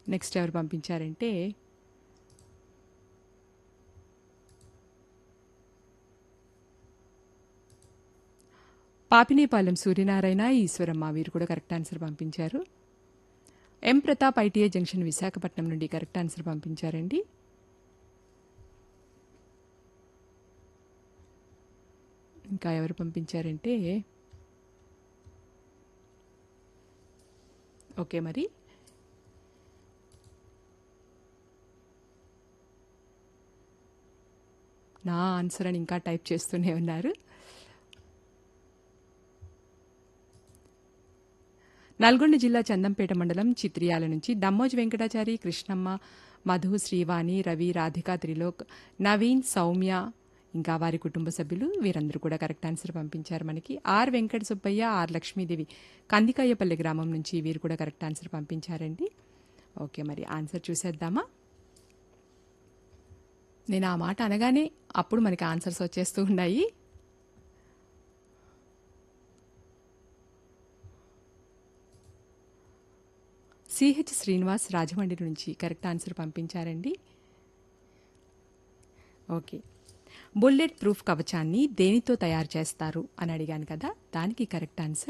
next ఎవరు పంపించారంటే పాపినేపాలెం సూర్యనారాయణ ఈశ్వరమ్మ వీరు కూడా కరెక్ట్ ఆన్సర్ పంపించారు M Pratap ITI junction Visakhapatnam నుండి కరెక్ట్ ఆన్సర్ పంపించారండి ఇంకా ఎవరు పంపించారంటే ఓకే మరి నా ఆన్సర్ అని ఇంకా టైప్ చేస్తూనే ఉన్నారు నల్గొండ జిల్లా చందంపేట మండలం చిత్రియాల నుంచి దమ్మోజ్ వెంకటాచారి కృష్ణమ్మ మధు శ్రీవాణి రవి రాధిక త్రిలోక్ నవీన్ సౌమ్య ఇంకా వారి కుటుంబ సభ్యులు వీరందరూ కూడా కరెక్ట్ ఆన్సర్ పంపించారు మనకి ఆర్ వెంకట సుబ్బయ్య ఆర్ లక్ష్మీదేవి కందికాయపల్లి గ్రామం నుంచి వీరు కూడా కరెక్ట్ ఆన్సర్ పంపించారండి ఓకే మరి ఆన్సర్ చూసేద్దామా నేను ఆ మాట అనగానే అప్పుడు మనకి ఆన్సర్స్ వచ్చేస్తూ ఉన్నాయి సిహెచ్ శ్రీనివాస్ రాజమండ్రి నుంచి కరెక్ట్ ఆన్సర్ పంపించారండి ఓకే బుల్లెట్ ప్రూఫ్ కవచాన్ని దేనితో తయారు చేస్తారు అని అడిగాను కదా దానికి కరెక్ట్ ఆన్సర్